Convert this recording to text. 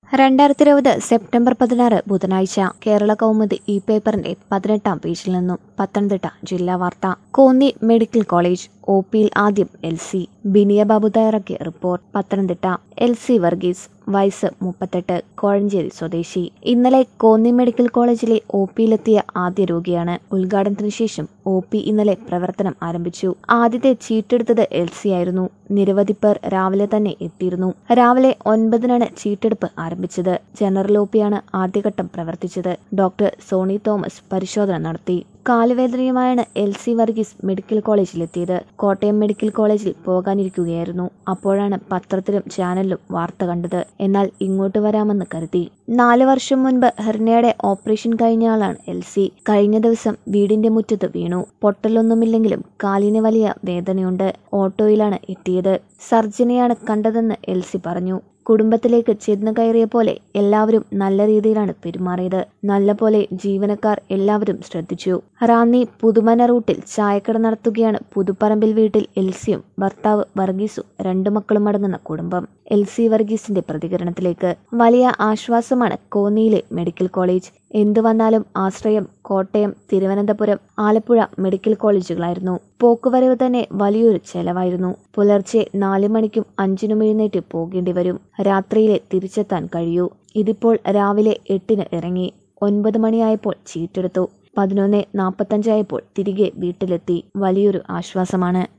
രണ്ടായിരത്തി ഇരുപത് സെപ്റ്റംബർ പതിനാറ് ബുധനാഴ്ച കേരള കൗമുദി ഇ പേപ്പറിന്റെ പതിനെട്ടാം പേജിൽ നിന്നും പത്തനംതിട്ട ജില്ലാ വാർത്ത കോന്നി മെഡിക്കൽ കോളേജ് ഒ പിയിൽ ആദ്യം എൽ സി ബിനിയ ബാബു തയ്യാറാക്കിയ report Pathanamthitta L C Varghese വയസ്സ് മുപ്പത്തെട്ട് കോഴഞ്ചേരി സ്വദേശി ഇന്നലെ കോന്നി മെഡിക്കൽ കോളേജിലെ ഒ പിയിലെത്തിയ ആദ്യ രോഗിയാണ് ഉദ്ഘാടനത്തിന് ശേഷം ഒ പി ഇന്നലെ പ്രവർത്തനം ആരംഭിച്ചു ആദ്യത്തെ ചീട്ടെടുത്തത് എൽ സി ആയിരുന്നു നിരവധി പേർ രാവിലെ തന്നെ എത്തിയിരുന്നു രാവിലെ ഒൻപതിനാണ് ചീട്ടെടുപ്പ് ആരംഭിച്ചത് ജനറൽ ഒ പിയാണ് ആദ്യഘട്ടം പ്രവർത്തിച്ചത് ഡോക്ടർ സോണി തോമസ് പരിശോധന നടത്തി കാലുവേദനയുമായാണ് എൽ സി വർഗീസ് മെഡിക്കൽ കോളേജിലെത്തിയത് കോട്ടയം മെഡിക്കൽ കോളേജിൽ പോകാനിരിക്കുകയായിരുന്നു അപ്പോഴാണ് പത്രത്തിലും ചാനലിലും വാർത്ത കണ്ടത് എന്നാൽ ഇങ്ങോട്ട് വരാമെന്ന് കരുതി നാല് വർഷം മുൻപ് ഹെർണിയയുടെ ഓപ്പറേഷൻ കഴിഞ്ഞ ആളാണ് എൽ സി കഴിഞ്ഞ ദിവസം വീടിന്റെ മുറ്റത്ത് വീണു പൊട്ടലൊന്നുമില്ലെങ്കിലും കാലിന് വലിയ വേദനയുണ്ട് ഓട്ടോയിലാണ് എത്തിയത് സർജനെയാണ് കണ്ടതെന്ന് എൽ സി പറഞ്ഞു കുടുംബത്തിലേക്ക് ചെന്നു കയറിയ പോലെ എല്ലാവരും നല്ല രീതിയിലാണ് പെരുമാറിയത് നല്ല പോലെ ജീവനക്കാർ എല്ലാവരും ശ്രദ്ധിച്ചു റാന്നി പുതുമന റൂട്ടിൽ ചായക്കട നടത്തുകയാണ് പുതുപ്പറമ്പിൽ വീട്ടിൽ എൽസിയും ഭർത്താവ് വർഗീസും രണ്ടു മക്കളും അടങ്ങുന്ന കുടുംബം എൽ സി വർഗീസിന്റെ പ്രതികരണത്തിലേക്ക് വലിയ ആശ്വാസമാണ് കോന്നിയിലെ മെഡിക്കൽ കോളേജ് എന്തു വന്നാലും ആശ്രയം കോട്ടയം തിരുവനന്തപുരം ആലപ്പുഴ മെഡിക്കൽ കോളേജുകളായിരുന്നു പോക്കുവരവ് തന്നെ വലിയൊരു ചെലവായിരുന്നു പുലർച്ചെ നാല് മണിക്കും അഞ്ചിനും എഴുന്നേറ്റ് പോകേണ്ടി വരും രാത്രിയിലെ തിരിച്ചെത്താൻ കഴിയൂ ഇതിപ്പോൾ രാവിലെ എട്ടിന് ഇറങ്ങി ഒൻപത് മണിയായപ്പോൾ ചീട്ടെടുത്തു പതിനൊന്ന് നാൽപ്പത്തഞ്ചായപ്പോൾ തിരികെ വീട്ടിലെത്തി വലിയൊരു ആശ്വാസമാണ്